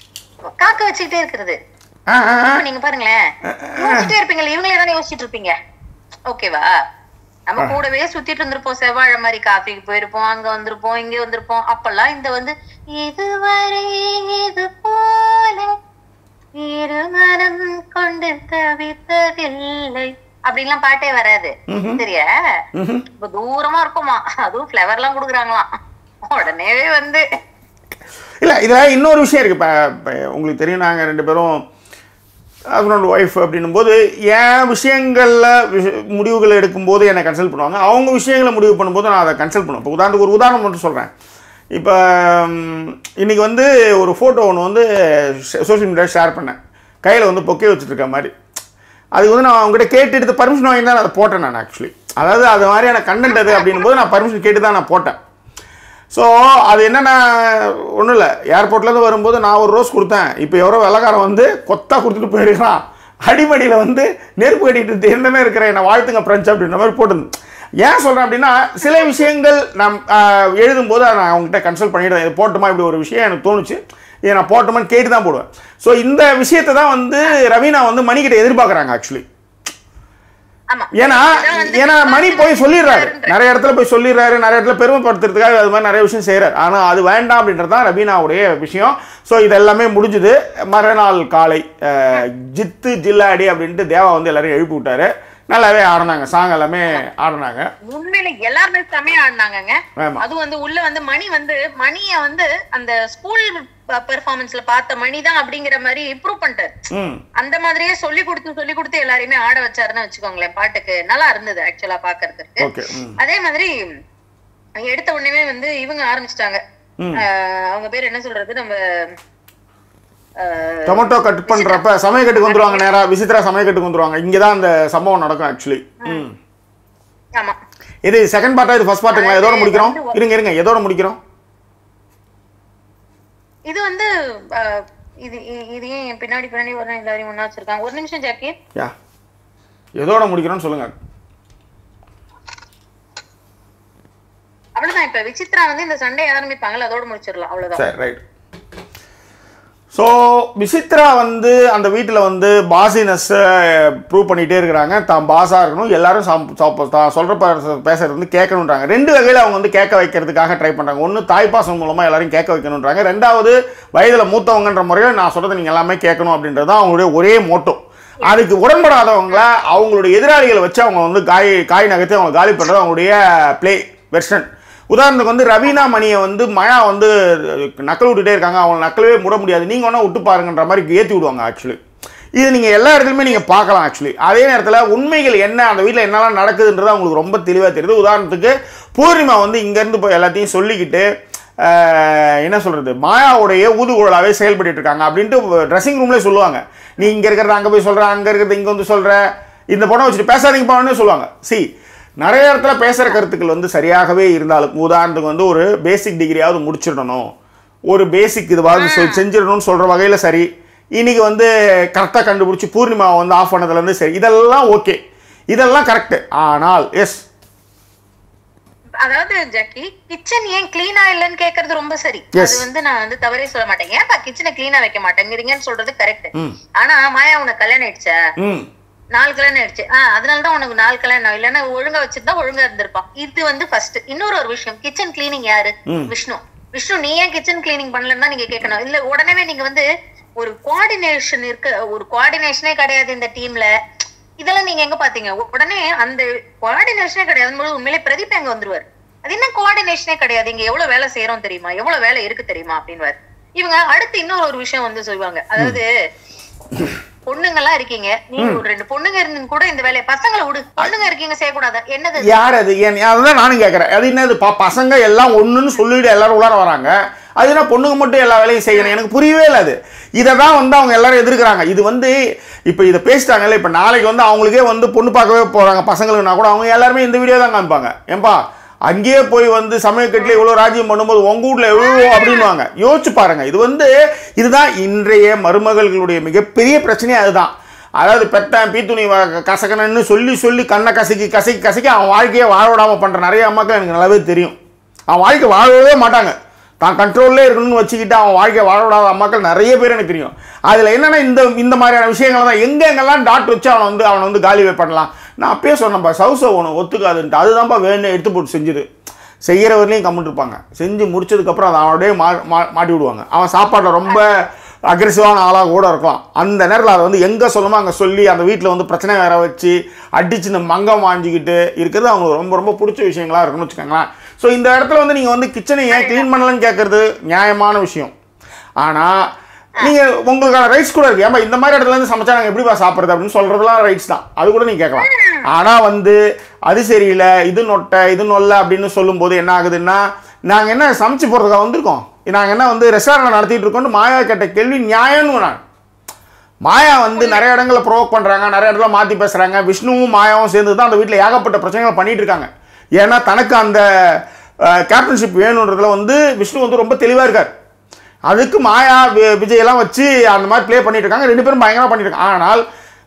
காக்க வச்சுக்கிட்டே இருக்கிறது ஆ ஆ ஆ. இப்ப நீங்க பாருங்களேன் யோசிச்சுட்டே இருப்பீங்களா இவங்களே தானே யோசிச்சுட்டு இருப்பீங்க ஓகேவா நம்ம கூடவே சுத்திட்டு இருந்திருப்போம் செவ்வாழை மாதிரி காஃபிக்கு போயிருப்போம் அங்க வந்திருப்போம் இங்க வந்திருப்போம் அப்பெல்லாம் இந்த வந்து இதுவரை இது போல இருமனம் கொண்டு தவித்ததில்லை அப்படின்லாம் பாட்டே வராது சரியா ம்ஹும். இப்ப தூரமா இருக்குமா அதுவும் ஃபிளவர் எல்லாம் குடுக்குறாங்களாம் உடனேவே வந்து இல்லை இதில் இன்னொரு விஷயம் இருக்குது இப்போ இப்போ உங்களுக்கு தெரியும் நாங்கள் ரெண்டு பேரும் ஹஸ்பண்ட் ஒய்ஃப் அப்படின்னும் போது என் விஷயங்களில் விஷ முடிவுகள் எடுக்கும்போது என்னை கன்சல்ட் பண்ணுவாங்க அவங்க விஷயங்களை முடிவு பண்ணும்போது நான் அதை கன்சல்ட் பண்ணுவேன் இப்போ உதாரணத்துக்கு ஒரு உதாரணம் மட்டும் சொல்கிறேன் இப்போ இன்றைக்கி வந்து ஒரு ஃபோட்டோ ஒன்று வந்து சோஷியல் மீடியாவில் ஷேர் பண்ணேன் கையில் வந்து பொக்கே வச்சுட்டு இருக்க மாதிரி அதுக்கு வந்து நான் அவங்ககிட்ட கேட்டு எடுத்து பர்மிஷன் வாங்கி தான் அதை போட்டேன் நான் ஆக்சுவலி அதாவது அது மாதிரியான கண்டென்ட் அது அப்படின்னும் போது நான் பர்மிஷன் கேட்டு தான் நான் போட்டேன் ஸோ அது என்னென்னா ஒன்றும் இல்லை ஏர்போர்ட்லேருந்து வரும்போது நான் ஒரு ரோஸ் கொடுத்தேன் இப்போ எவரோ வெள்ளக்காரன் வந்து கொத்தா கொடுத்துட்டு போயிருக்கான் அடிமடியில் வந்து நெருப்பு கட்டிட்டு இருந்தமே இருக்கிற என்னை வாழ்த்துங்க ஃப்ரெண்ட்ஸ் அப்படின்ற மாதிரி போட்டுருந்து ஏன் சொல்கிறேன் அப்படின்னா சில விஷயங்கள் நான் ஆஹ், எழுதும்போது அதை நான் அவங்ககிட்ட கன்சல்ட் பண்ணிடுவேன் இது போட்டுமா இப்படி ஒரு விஷயம் எனக்கு தோணுச்சு இதை நான் போட்டுமான்னு கேட்டு தான் போடுவேன் ஸோ இந்த விஷயத்தை தான் வந்து ரவீனா வந்து மணிக்கிட்ட எதிர்பார்க்குறாங்க ஆக்சுவலி ஆமா ஏன்னா இதான் வந்து ஏன்னா மணி போய் சொல்லிடுறாரு சொல்லிடுறாருன்ற. நிறைய இடத்துல போய் சொல்லிடுறாரு நிறைய இடத்துல பெருமைப்படுத்துறதுக்காக அது மாதிரி நிறைய விஷயம் செய்கிறார் ஆனால் அது வேண்டாம் அப்படின்றது தான் ரபீனாவுடைய விஷயம் ஸோ இது எல்லாமே முடிஞ்சுது மறுநாள் காலை அஹ், ஜித்து ஜில்லாடி அப்படின்ட்டு தேவா வந்து எல்லாரையும் எழுப்பி விட்டாரு நல்லாவே ஆடினாங்க சாங் எல்லாமே ஆடினாங்க உண்மையில எல்லாருமே செமையா ஆடினாங்கங்க ஆமா. அது வந்து உள்ள வந்து மணி வந்து மணிய வந்து அந்த ஸ்கூல் பெர்ஃபார்மன்ஸ்ல பார்த்த மணி தான் அப்படிங்கிற மாதிரி இம்ப்ரூவ் பண்ணிட்டாரு ம் அந்த மாதிரியே சொல்லி கொடுத்து சொல்லி கொடுத்து எல்லாரையுமே ஆட வச்சாருன்னு வச்சுக்கோங்களேன் பாட்டுக்கு நல்லா இருந்தது ஆக்சுவலா பாக்குறதுக்கு ஓகே ம் அதே மாதிரி எடுத்த உடனே வந்து இவங்க ஆரம்பிச்சிட்டாங்க ம். அவங்க பேர் என்ன சொல்றது நம்ம ஆஹ், டொமேட்டோ கட் பண்ணுறப்ப சமயக்கட்டுக்கு வந்துருவாங்க நேராக விசித்ரா சமயக்கட்டுக்கு வந்துருவாங்க இங்கே தான் அந்த சம்பவம் நடக்கும் ஆக்சுவலி ம் ஆமா இது செகண்ட் பார்ட்டா இது ஃபர்ஸ்ட் பார்ட்டுங்களா எதோட முடிக்கிறோம் இருங்க இருங்க எதோட முடிக்கிறோம் இது வந்து ஆஹ், இது இ- இது ஏன் என் பின்னாடி பின்னாடி வர எல்லாரையும் ஒண்ணா வச்சிருக்காங்க ஒரு நிமிஷம் ஜாக்கி யா எதோட முடிக்கிறோம்னு சொல்லுங்க அவ்வளவுதான் இப்ப விசித்ரா வந்து இந்த சண்டே ஆரம்பிப்பாங்கல்ல அதோட முடிச்சிடலாம் அவ்வளவுதான் சரி ரைட் ஸோ விசித்ரா வந்து அந்த வீட்டில் வந்து பாசினஸ்ஸை ப்ரூவ் பண்ணிகிட்டே இருக்கிறாங்க தான் பாஸாக இருக்கணும் எல்லாரும் சம் சப்ப- தான் சொல்கிற பேசுறது வந்து கேட்கணுன்றாங்க ரெண்டு வகையில் அவங்க வந்து கேட்க வைக்கிறதுக்காக ட்ரை பண்ணுறாங்க ஒன்று தாய்ப்பாசம் மூலமாக எல்லாரையும் கேட்க வைக்கணுன்றாங்க ரெண்டாவது வயதில் மூத்தவங்கன்ற முறையில் நான் சொல்கிறத நீங்கள் எல்லாமே கேட்கணும் அப்படின்றது தான் அவங்களுடைய ஒரே மோட்டோ அதுக்கு உடன்படாதவங்கள அவங்களுடைய எதிராளிகளை வச்சு அவங்க வந்து காய் காய் நகர்த்தி அவங்க காலி பண்ணுறது அவங்களுடைய ப்ளே வெர்ஷன் உதாரணத்துக்கு வந்து ரவீனா மணியை வந்து மயா வந்து நக்கல் விட்டுட்டே இருக்காங்க அவங்க நக்கலவே முட முடியாது நீங்கள் வேணால் விட்டு பாருங்கன்ற மாதிரி ஏற்றி விடுவாங்க ஆக்சுவலி இது நீங்கள் எல்லா இடத்துலையுமே நீங்கள் பார்க்கலாம் ஆக்சுவலி அதே நேரத்தில் உண்மைகள் என்ன அந்த வீட்டில் என்னெல்லாம் நடக்குதுன்றது அவங்களுக்கு ரொம்ப தெளிவாக தெரியுது உதாரணத்துக்கு பூர்ணிமா வந்து இங்கேருந்து போய் எல்லாத்தையும் சொல்லிக்கிட்டு ஆஹ், என்ன சொல்கிறது மாயாவுடைய ஊதுகுழலாவே செயல்பட்டு இருக்காங்க அப்படின்ட்டு ட்ரெஸ்ஸிங் ரூம்லேயே சொல்லுவாங்க நீ இங்கே இருக்கிறத அங்கே போய் சொல்கிற அங்கே இருக்கிறத இங்கே வந்து சொல்கிற இந்த பொண்ணை வச்சுட்டு பேசாதீங்க போனே சொல்லுவாங்க சி நிறைய இடத்துல பேசுகிற கருத்துக்கள் வந்து சரியாகவே இருந்தாலும் உதாரணத்துக்கு வந்து ஒரு பேசிக் டிகிரியாவது முடிச்சிடணும் ஒரு பேசிக் இதுவாவது செ- செஞ்சிடணும்னு சொல்கிற வகையில் சரி இன்னைக்கு வந்து கரெக்டாக கண்டுபிடிச்சி பூர்ணிமாவை வந்து ஆஃப் பண்ணதுலேருந்து சரி இதெல்லாம் ஓகே இதெல்லாம் கரெக்டு ஆனால் எஸ் அதாவது ஜாக்கி கிச்சன் ஏன் கிளீனா இல்லன்னு கேக்குறது ரொம்ப சரி Yes. அது வந்து நான் வந்து தவறே சொல்ல மாட்டேன் ஏன்பா கிச்சனை கிளீனா வைக்க மாட்டேங்கிறீங்கன்னு சொல்றது கரெக்ட் ம் ஆனா மாயா உனக்கு கல்யாணம் ஆயிடுச்சா ம் நாலு கல்யாணம் ஆயிடுச்சு ஆஹ் அதனாலதான் உனக்கு நாலு கல்யாணம் இல்லைன்னா ஒழுங்கா வச்சிருந்தா ஒழுங்கா இருந்திருப்பான் இது வந்து ஃபர்ஸ்ட் இன்னொரு ஒரு விஷயம் கிச்சன் கிளீனிங் யாரு ம். விஷ்ணு விஷ்ணு நீ ஏன் கிச்சன் கிளீனிங் பண்ணலன்னு தான் நீங்க கேட்கணும் இல்ல உடனே நீங்க வந்து ஒரு கோஆர்டினேஷன் இருக்க ஒரு கோஆர்டினேஷனே கிடையாது இந்த டீம்ல இதெல்லாம் நீங்க எங்க பாத்தீங்க உடனே அந்த கோஆர்டினேஷனே கிடையாது போது உண்மையிலே பிரதீப் எங்க வந்துருவாரு அது என்ன கோஆர்டினேஷனே கிடையாது இங்க எவ்வளவு வேலை செய்யறோம் தெரியுமா எவ்வளவு வேலை இருக்கு தெரியுமா அப்படின்வாரு இவங்க அடுத்து இன்னொரு ஒரு விஷயம் வந்து சொல்லுவாங்க அதாவது பொண்ணுங்க எல்லாம் இருக்கீங்க நீங்க ஒரு ரெண்டு பொண்ணுங்க இருந்து கூட இந்த வேலையை பசங்களை விடு பொண்ணுங்க இருக்கீங்க செய்யக்கூடாது என்னது யார் அது ஏன் அதுதான் நானும் கேட்குறேன் அது என்னது பா பசங்க எல்லாம் ஒன்றுன்னு சொல்லிட்டு எல்லாரும் உள்ளார வராங்க அது என்ன பொண்ணுங்க மட்டும் எல்லா வேலையும் செய்யணும் எனக்கு புரியவே இல்லை அது இதை தான் வந்து அவங்க எல்லாரும் எதிர்க்கிறாங்க இது வந்து இப்போ இதை பேசிட்டாங்கல்ல இப்போ நாளைக்கு வந்து அவங்களுக்கே வந்து பொண்ணு பார்க்கவே போகிறாங்க பசங்களுக்குனா கூட அவங்க எல்லாருமே இந்த வீடியோ தான் காமிப்பாங்க ஏன்பா அங்கேயே போய் வந்து சமயக்கட்டில் இவ்வளோ ராஜ்யம் பண்ணும்போது உங்க வீட்டில் எவ்வளோ அப்படின்வாங்க யோசிச்சு பாருங்க இது வந்து இதுதான் இன்றைய மருமகள்களுடைய மிகப்பெரிய பிரச்சனையே அதுதான் அதாவது பெத்தன் பீத்துணி வ- கசக்கணுன்னு சொல்லி சொல்லி கண்ணை கசக்கி கசக்கி கசக்கி அவன் வாழ்க்கையை வாழ விடாமல் பண்ணுற நிறைய அம்மாக்கள் எனக்கு நல்லாவே தெரியும் அவன் வாழ்க்கை வாழவே மாட்டாங்க தான் கண்ட்ரோல்லே இருக்கணும்னு வச்சுக்கிட்டு அவன் வாழ்க்கையை வாழ விடாத அம்மாக்கள் நிறைய பேர் எனக்கு தெரியும் அதில் என்னென்னா இந்த இந்த மாதிரியான விஷயங்கள் தான் எங்கெங்கெல்லாம் டாட் வச்சு அவனை வந்து அவனை வந்து காலி பண்ணலாம் நான் அப்பயே சொன்னேன்ப்பா சவுசை உனக்கு ஒத்துக்காதுன்ட்டு அதுதான்ப்பா வேணும் எடுத்து போட்டு செஞ்சுது செய்கிறவர்களையும் கம்மிட்டு இருப்பாங்க செஞ்சு முடிச்சதுக்கப்புறம் அதை அவனோடய மா மா- மாட்டி விடுவாங்க அவன் சாப்பாட்டில் ரொம்ப அக்ரெசிவான ஆளாக கூட இருக்கலாம் அந்த நேரத்தில் அதை வந்து எங்கே சொல்லுமோ அங்கே சொல்லி அந்த வீட்டில் வந்து பிரச்சனை வேற வச்சு அடிச்சு இந்த மங்கம் வாங்கிக்கிட்டு இருக்கிறது அவங்களுக்கு ரொம்ப ரொம்ப பிடிச்ச விஷயங்களா இருக்குன்னு வச்சுக்கோங்களேன் ஸோ இந்த இடத்துல வந்து நீங்கள் வந்து கிச்சனை ஏன் க்ளீன் பண்ணலன்னு கேட்குறது நியாயமான விஷயம் ஆனால் நீங்கள் உங்களுக்கான ரைட்ஸ் கூட இருக்கு ஏமா இந்த மாதிரி இடத்துல இருந்து சமைச்சா நாங்கள் எப்படிப்பா சாப்பிட்றது அப்படின்னு சொல்கிறதுலாம் ரைட்ஸ் தான் அது கூட நீங்கள் கேட்கலாம் ஆனால் வந்து அது சரியில்லை இது நொட்டை இது நொல்ல அப்படின்னு சொல்லும்போது என்ன ஆகுதுன்னா நாங்கள் என்ன சமைச்சு போகிறதுக்காக வந்திருக்கோம் நாங்கள் என்ன வந்து ரெஸ்டாரண்ட் நடத்திட்டு இருக்கோம்னு மாயா கேட்ட கேள்வி நியாயம்னு நான் மாயா வந்து நிறைய இடங்களில் ப்ரோவோக் பண்ணுறாங்க நிறைய இடத்துல மாற்றி பேசுகிறாங்க விஷ்ணுவும் மாயாவும் சேர்ந்து தான் அந்த வீட்டில் ஏகப்பட்ட பிரச்சனைகளை பண்ணிட்டு இருக்காங்க ஏன்னா தனக்கு அந்த கேப்டன்ஷிப் வேணுன்றதுல வந்து விஷ்ணு வந்து ரொம்ப தெளிவாக இருக்கார் அதுக்கு மாயா வி- விஜய் எல்லாம் வச்சு அந்த மாதிரி ப்ளே பண்ணிட்டு இருக்காங்க ரெண்டு பேரும் பயங்கரமாக பண்ணிட்டு இருக்காங்க ஆனால்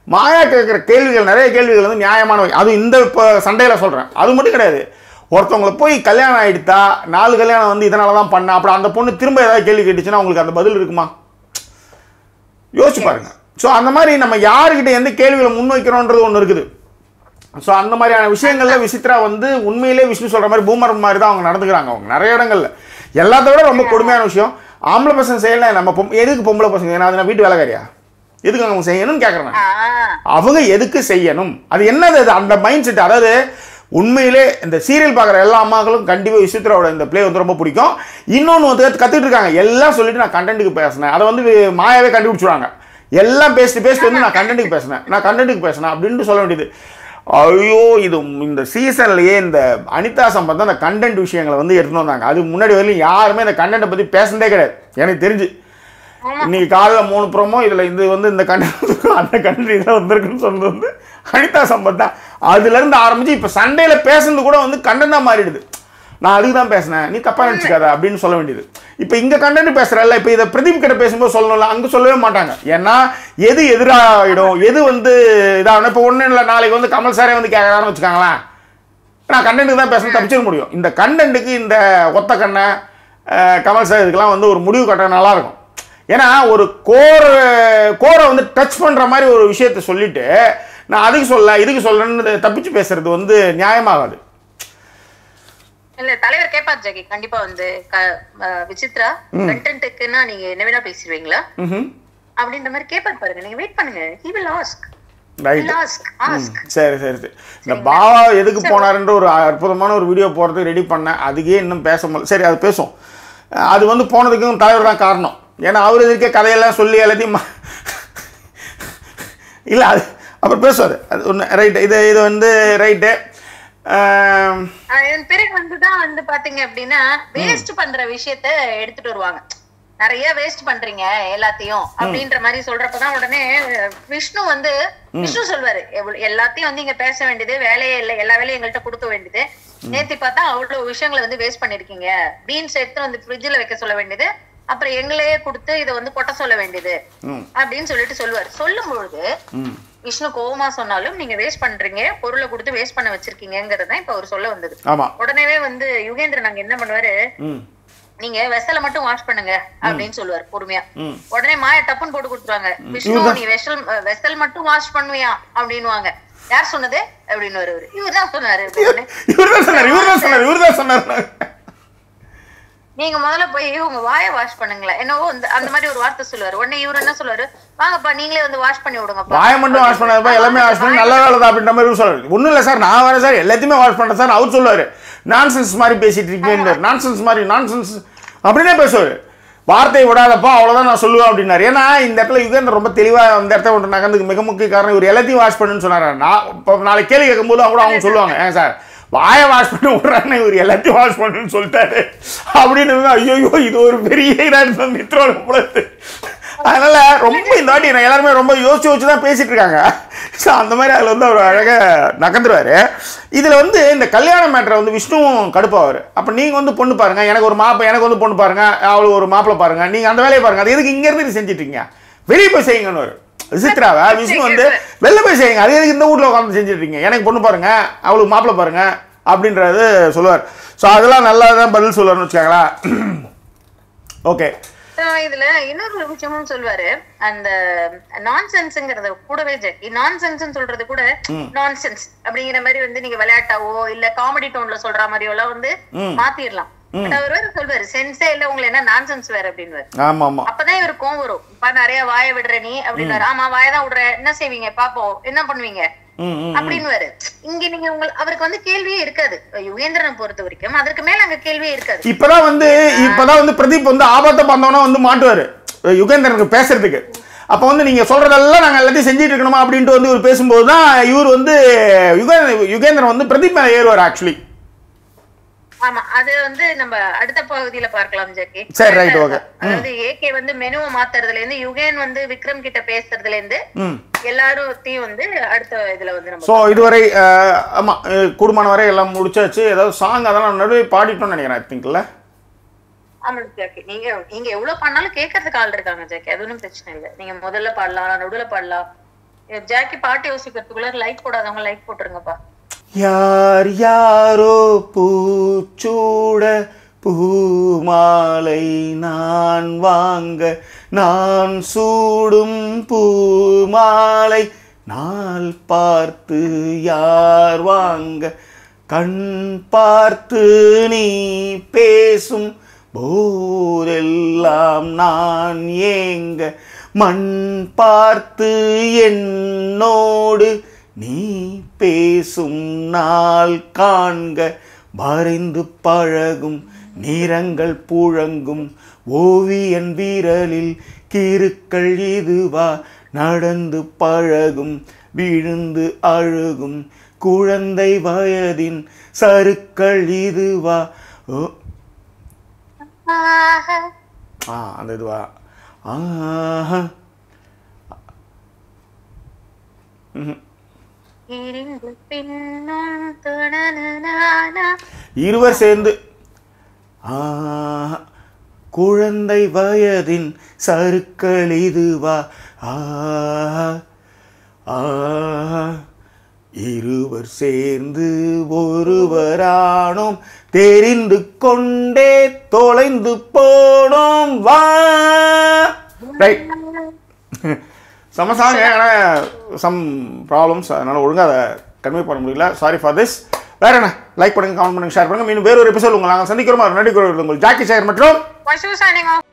மாயா கேட்குற கேள்விகள் நிறைய கேள்விகள் வந்து நியாயமானவை அது இந்த இப்போ சண்டையில் சொல்கிறேன் அது மட்டும் கிடையாது ஒருத்தவங்களை போய் கல்யாணம் ஆகிடுத்தா நாலு கல்யாணம் வந்து இதனால தான் பண்ண அப்புறம் அந்த பொண்ணு திரும்ப ஏதாவது கேள்வி கேட்டுச்சுன்னா உங்களுக்கு அந்த பதில் இருக்குமா யோசிச்சு பாருங்க ஸோ அந்த மாதிரி நம்ம யாருக்கிட்ட எந்த கேள்விகளை முன்வைக்கிறோன்றது ஒன்று இருக்குது ஸோ அந்த மாதிரியான விஷயங்கள்ல விசித்ரா வந்து உண்மையிலே விஷ்ணு சொல்ற மாதிரி பூமர் மாதிரி தான் அவங்க நடந்துக்கிறாங்க அவங்க நிறைய இடங்கள்ல எல்லாத்த விட ரொம்ப கொடுமையான விஷயம் ஆம்பளை பசங்க செய்யல நம்ம பொம் எதுக்கு பொம்பளை பசங்க ஏன்னா அது நான் வீட்டு வேலைக்காரியா எதுக்கு அவங்க செய்யணும்னு கேட்குறேன் நான். ஆஹ் அவங்க எதுக்கு செய்யணும் அது என்னது அது அந்த மைண்ட் செட் அதாவது உண்மையிலே இந்த சீரியல் பார்க்குற எல்லா அம்மாக்களும் கண்டிப்பாக விசித்ராவோட இந்த ப்ளே வந்து ரொம்ப பிடிக்கும் இன்னொன்று வந்து கற்றுட்டு இருக்காங்க எல்லாம் சொல்லிட்டு நான் கண்டென்ட்டுக்கு பேசினேன் அதை வந்து மாயாவே கண்டுபிடிச்சிடுவாங்க எல்லாம் பேசிட்டு பேசிட்டு வந்து நான் கண்டென்ட்டுக்கு பேசினேன் நான் கண்டென்ட்டுக்கு பேசினேன் அப்படின்ட்டு சொல்ல வேண்டியது ஐயோ இது இந்த சீசன்லயே இந்த அனிதா சம்பத் அந்த கண்டென்ட் விஷயங்களை வந்து எடுத்துன்னு வந்தாங்க அது முன்னாடி வரையிலும் யாருமே இந்த கண்டென்ட்டை பற்றி பேசுனதே கிடையாது எனக்கு தெரிஞ்சு இன்னைக்கு காலைல மூணு ப்ரோமோ இதில் இது வந்து இந்த கண்டென்ட் அந்த கண்டென்ட் இதில் வந்திருக்குன்னு சொன்னது வந்து அனிதா சம்பத் தான் அதுலேருந்து ஆரம்பிச்சு இப்போ சண்டேல பேசுனது கூட வந்து கண்டென்ட்டாக மாறிடுது நான் அதுக்கு தான் பேசினேன் நீ தப்பாக நினச்சிக்காத அப்படின்னு சொல்ல வேண்டியது இப்போ இங்கே கண்டென்ட் பேசுகிறல்ல இப்போ இதை பிரதீப் கிட்ட பேசும்போது சொல்லணும்ல அங்கே சொல்லவே மாட்டாங்க ஏன்னா எது எதிராகிடும் எது வந்து இதாகணும் இப்போ ஒன்றும் இல்லை நாளைக்கு வந்து கமல் சாரே வந்து கேட்குறான்னு வச்சுக்காங்களேன் நான் கண்டென்ட்டுக்கு தான் பேசணும் தப்பிச்சிட முடியும் இந்த கண்டென்ட்டுக்கு இந்த ஒத்த கண்ணை அஹ், கமல் சார் இதுக்கெல்லாம் வந்து ஒரு முடிவு கட்ட நல்லா இருக்கும் ஏன்னா ஒரு கோர் கோரை வந்து டச் பண்ணுற மாதிரி ஒரு விஷயத்த சொல்லிட்டு நான் அதுக்கு சொல்ல இதுக்கு சொல்லணும்னு தப்பிச்சு பேசுறது வந்து நியாயமாகாது இல்ல தலைவர் கேப்பார் ஜாக்கி கண்டிப்பா வந்து க- அஹ் விசித்ரா கண்டென்ட்டுக்குன்னா நீங்க என்ன வேணா பேசிடுவீங்களா ம் அப்படின்ற மாதிரி கேப்பார் பாருங்க நீங்க வெயிட் பண்ணுங்க he will ask he right will ask ask சரி சரி சரி இந்த பாவா எதுக்கு போனாருன்ற ஒரு அற்புதமான ஒரு வீடியோ போகிறதுக்கு ரெடி பண்ணேன் அதுக்கே இன்னும் பேச முடியல சரி அது பேசும் அது வந்து போனதுக்கும் தலைவர் தான் காரணம் ஏன்னா அவர் இருக்க கதையெல்லாம் சொல்லி எல்லாத்தையும் மா- இல்லை அது அப்புறம் பேசுவார் அது ஒன்று ரைட்டு இது இது வந்து ரைட்டு ஆஹ் இதன் பிறகு வந்துதான் வந்து பாத்தீங்க அப்படின்னா வேஸ்ட் பண்ற விஷயத்த எடுத்துட்டு வருவாங்க நிறைய வேஸ்ட் பண்றீங்க எல்லாத்தையும் அப்படின்ற மாதிரி சொல்றப்பதான் உடனே விஷ்ணு வந்து விஷ்ணு சொல்வாரு எவ்வளவு- எல்லாத்தையும் வந்து இங்க பேச வேண்டியது வேலையே இல்லை எல்லா வேலையும் எங்கள்கிட்ட கொடுக்க வேண்டியது நேத்தி பார்த்தா அவ்வளவு விஷயங்களை வந்து வேஸ்ட் பண்ணிருக்கீங்க பீன்ஸ் எடுத்து வந்து ஃப்ரிட்ஜ்ல வைக்க சொல்ல வேண்டியது அப்புறம் எங்களையே கொடுத்து இதை வந்து கொட்ட சொல்ல வேண்டியது ம் அப்படின்னு சொல்லிட்டு சொல்லுவாரு சொல்லும் பொழுது ம் விஷ்ணு கோவமா சொன்னாலும் நீங்க வேஸ்ட் பண்றீங்க பொருளை கொடுத்து வேஸ்ட் பண்ண வச்சிருக்கீங்கிறது தான் இப்ப அவர் சொல்ல வந்தது ஆமாம் உடனே வந்து யுகேந்திரன் அங்க என்ன பண்ணுவாரு ம் நீங்க வெசல மட்டும் வாஷ் பண்ணுங்க அப்படின்னு சொல்லுவாரு பொறுமையா ம் உடனே மாயா டப்புன்னு போட்டு கொடுத்துருவாங்க விஷ்ணு நீ வெசல் வெசல் மட்டும் வாஷ் பண்ணுவியா அப்படின்னுவாங்க யார் சொன்னது அப்படின்னு வருவாரு இவர் தான் சொன்னாரு அப்படின்னு. இவர் தான் சொன்னார் இவர் தான் சொன்னார் இவர் தான் சொன்னார் நீங்க முதல்ல போய் உங்க வாயை வாஷ் பண்ணுங்களேன் என்னவோ இந்த- அந்த மாதிரி ஒரு வார்த்தை சொல்லுவாரு உடனே இவர் என்ன சொல்லுவாரு வாங்கப்பா நீங்களே வந்து வாஷ் பண்ணி விடுங்கப்பா வாயை மட்டும் வாஷ் பண்ணாதப்பா எல்லாமே வாஷ் பண்ணி நல்ல வேலை தான் அப்படின்ற மாதிரி சொல்லுவார் ஒன்றும் இல்லை சார் நான் வரேன் சார் எல்லாத்தையுமே வாஷ் பண்ணுறேன் சார் அவர் சொல்லுவார் நான்சென்ஸ் மாதிரி பேசிட்டு இருக்கீங்க நான்சென்ஸ் மாதிரி நான்சென்ஸ் அப்படின்னே பேசுவார் வார்த்தையை விடாதப்பா அவ்வளோதான் நான் சொல்லுவேன் அப்படின்னாரு ஏன்னா இந்த இடத்துல யுகேந்தர் ரொம்ப தெளிவாக அந்த இடத்த ஒன்று நகர்ந்துக்கு மிக முக்கிய காரணம் இவர் எல்லாத்தையும் வாஷ் பண்ணுன்னு சொன்னார் நான் இப்போ நாளைக்கு கேள்வி கேட்கும்போது அவங்க கூட அவங்க சொல்லுவாங்க ஏன் சார் வாயை வாஷ் பண்ணி விட்றாங்க இவர் எல்லாத்தையும் வாஷ் பண்ணுன்னு சொல்லிட்டாரு அப்படின்னு ஐயோ இது ஒரு பெரிய இதாக இருந்தது மித்ரோட புலத்து அதனால ரொம்ப இந்த வாட்டி நான் எல்லாருமே ரொம்ப யோசிச்சு யோசிச்சு தான் பேசிட்டு இருக்காங்க ஸோ அந்த மாதிரி அதில் வந்து அவர் அழகாக நகர்ந்துருவாரு இதில் வந்து இந்த கல்யாண மேட்டரை வந்து விஷ்ணுவும் கடுப்பாவார் அப்போ நீங்கள் வந்து பொண்ணு பாருங்க எனக்கு ஒரு மாப்ப எனக்கு வந்து பொண்ணு பாருங்க அவளுக்கு ஒரு மாப்பிள்ளை பாருங்க நீங்கள் அந்த வேலையை பாருங்க அது எதுக்கு இங்கேருந்து இது செஞ்சுட்டு இருக்கீங்க வெளியே போய் செய்யுங்கன்னு வரும் விசித்ராவை விஷ்ணு வந்து வெளில போய் செய்யுங்க அது எதுக்கு இந்த வீட்டில் உட்காந்து செஞ்சுட்டு இருக்கீங்க எனக்கு பொண்ணு பாருங்க அவளுக்கு மாப்பிள்ளை பாருங்க அப்படின்றது சொல்லுவார் ஸோ அதெல்லாம் நல்லா தான் பதில் சொல்லுவார்னு வச்சுக்கோங்களேன் ஓகே ஆஹ் இதுல இன்னொரு விஷயமும் சொல்லுவாரு அந்த நான்சென்ஸ்ங்கிறத கூடவே ஜாக்கி நான்சென்ஸ் சொல்றது கூட நான்சென்ஸ் அப்படிங்கிற மாதிரி வந்து நீங்க விளையாட்டாவோ இல்ல காமெடி டோன்ல சொல்ற மாதிரியோ எல்லாம் வந்து மாத்திரலாம் பட் அவர் வேற சொல்வாரு சென்ஸே இல்ல உங்களை என்ன நான்சென்ஸ் வேற அப்படின்னு ஆமாம் ஆமாம் அப்பதான் இவரு கோவம் வரும் இப்ப நிறைய வாய விடுற நீ அப்படின்னு ஆமா வாயை தான் விடுற என்ன செய்வீங்க பாப்போம் என்ன பண்ணுவீங்க ம் ம் அப்படின்னு இங்க நீங்க உங்க அவருக்கு வந்து கேள்வியே இருக்காது யுகேந்திரனை பொறுத்த வரைக்கும் அதற்கு மேல அங்க கேள்வியே இருக்காது இப்பதான் வந்து இப்பதான் வந்து பிரதீப் வந்து ஆபத்தை பார்த்தோன்னா வந்து மாட்டுவாரு யுகேந்திரனுக்கு பேசுறதுக்கு அப்போ வந்து நீங்க சொல்றதெல்லாம் நாங்க எல்லாத்தையும் செஞ்சுட்டு இருக்கணுமா அப்படின்ட்டு வந்து இவர் பேசும்போது தான் இவர் வந்து யுகே யுகேந்திரன் வந்து பிரதீப் மேல ஏறுவார் ஆக்சுவலி ஆமா அது வந்து நம்ம அடுத்த பகுதியில பார்க்கலாம் ஜாக்கி சரி, right, okay. அதாவது ஏகே வந்து மெனுவை மாத்துறதுல இருந்து யுகேன் வந்து விக்ரம் கிட்ட பேசுறதுல இருந்து ம் எல்லாரும் வந்து அடுத்த இதுல வந்து நம்ம ஸோ இதுவரை அஹ், ஆமா அஹ், கூடுமான வரை எல்லாம் முடிச்சாச்சு ஏதாவது சாங் அதெல்லாம் நடுவே பாடிட்டோம்னு நினைக்கிறேன் ஐ திங்க்ல ஆமா ஜாக்கி நீங்க நீங்க எவ்வளவு பண்ணாலும் கேட்கறதுக்கு ஆள் இருக்காங்க ஜாக்கி அது ஒன்றும் பிரச்சனை இல்லை நீங்க முதல்ல பாடலாம் நடுவுல பாடலாம் ஜாக்கி பாட்டு யோசிக்கிறதுக்குள்ள லைக் போடாதவங்க லைக் போட்டுருங்கப்பா யார் யாரோ பூச்சூட பூமாலை நான் வாங்க நான் சூடும் பூமாலை நாள் பார்த்து யார் வாங்க கண் பார்த்து நீ பேசும் போதெல்லாம் நான் ஏங்க மண் பார்த்து என்னோடு நீ பேசும் நாள் காண்க வரைந்து பழகும் நிறங்கள் புழங்கும் ஓவியன் விரலில் கீறுக்கள் இதுவா நடந்து பழகும் விழுந்து அழுகும் குழந்தை வயதின் சருக்கள் இதுவா ஓ ஆஹா. ஆ அந்த இதுவா ஆஹா ம்ஹும். இருந்து பின்னும் தொடனனானா. இருவர் சேர்ந்து ஆஹா குழந்தை வயதின் சருக்கள் இதுவா ஆஹா ஆஹா இருவர் சேர்ந்து ஒருவரானோம் தெரிந்து கொண்டே தொலைந்து போனோம் வா ரைட் சமசாங்க ஆனால் சம் ப்ராப்ளம்ஸ் அதனால் ஒழுங்காக அதை கன்வே பண்ண முடியல சாரி ஃபார் திஸ் வேற என்ன லைக் பண்ணுங்க கமெண்ட் பண்ணுங்க ஷேர் பண்ணுங்க மீண்டும் வேறொரு எபிசோட் உங்களை நாங்கள் சந்திக்கிறோம் நன்றி கூறுவது உங்கள் ஜாக்கி சேகர் மற்றும் Why so signing off?